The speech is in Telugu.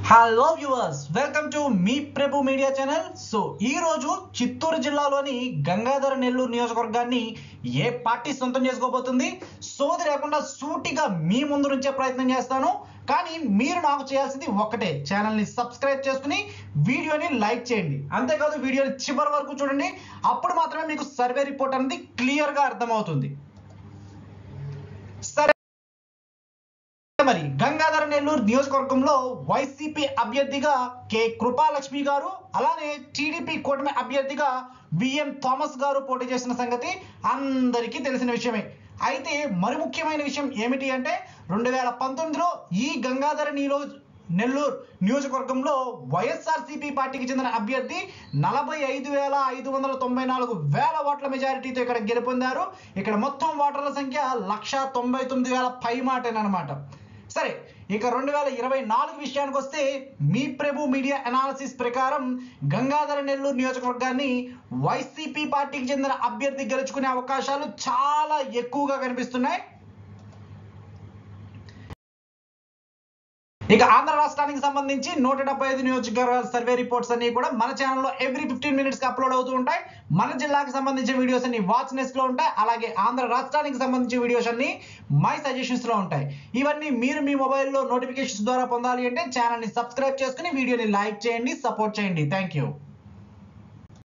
హలో వ్యూవర్స్ వెల్కమ్ టు మీ ప్రభు మీడియా ఛానల్ సో ఈ రోజు చిత్తూరు జిల్లాలోని గంగాధర నెల్లూరు నియోజకవర్గాన్ని ఏ పార్టీ సొంతం చేసుకోబోతుంది సోది లేకుండా సూటిగా మీ ముందు నుంచే ప్రయత్నం చేస్తాను కానీ మీరు నాకు చేయాల్సింది ఒక్కటే ఛానల్ని సబ్స్క్రైబ్ చేసుకుని వీడియోని లైక్ చేయండి అంతేకాదు వీడియోని చివరి వరకు చూడండి అప్పుడు మాత్రమే మీకు సర్వే రిపోర్ట్ అనేది క్లియర్గా అర్థమవుతుంది సరే మరి గంగాధర నెల్లూరు నియోజకవర్గంలో వైసీపీ అభ్యర్థిగా కె కృపాలక్ష్మి గారు అలానే టీడీపీ కూటమి అభ్యర్థిగా విఎన్ థామస్ గారు పోటీ చేసిన సంగతి అందరికీ తెలిసిన విషయమే అయితే మరి ముఖ్యమైన విషయం ఏమిటి అంటే రెండు వేల పంతొమ్మిదిలో ఈ గంగాధర నీలో నెల్లూరు నియోజకవర్గంలో వైఎస్ఆర్సీపీ పార్టీకి చెందిన అభ్యర్థి నలభై ఐదు వేల ఐదు వందల తొంభై నాలుగు వేల ఓట్ల మెజారిటీతో ఇక్కడ గెలుపొందారు ఇక్కడ మొత్తం ఓటర్ల సంఖ్య లక్ష తొంభై తొమ్మిది వేల పై మాటేనమాట సరే ఇక రెండు వేల ఇరవై నాలుగు విషయానికి వస్తే మీ ప్రభు మీడియా అనాలిసిస్ ప్రకారం గంగాధర నెల్లూరు నియోజకవర్గాన్ని వైసీపీ పార్టీకి చెందిన అభ్యర్థి గెలుచుకునే అవకాశాలు చాలా ఎక్కువగా కనిపిస్తున్నాయి ఇక ఆంధ్ర రాష్ట్రానికి సంబంధించి నూట డెబ్బై ఐదు నియోజకవర్గాల సర్వే రిపోర్ట్స్ అన్ని కూడా మన ఛానల్లో ఎవ్రీ ఫిఫ్టీన్ మినిట్స్ కి అప్లోడ్ అవుతూ ఉంటాయి మన జిల్లాకి సంబంధించిన వీడియోస్ అన్ని వాచ్ నెస్ట్ లో ఉంటాయి అలాగే ఆంధ్ర రాష్ట్రానికి సంబంధించిన వీడియోస్ అన్ని మై సజెషన్స్ లో ఉంటాయి ఇవన్నీ మీరు మీ మొబైల్లో నోటిఫికేషన్స్ ద్వారా పొందాలి అంటే ఛానల్ ని సబ్స్క్రైబ్ చేసుకుని వీడియోని లైక్ చేయండి సపోర్ట్ చేయండి థ్యాంక్ యూ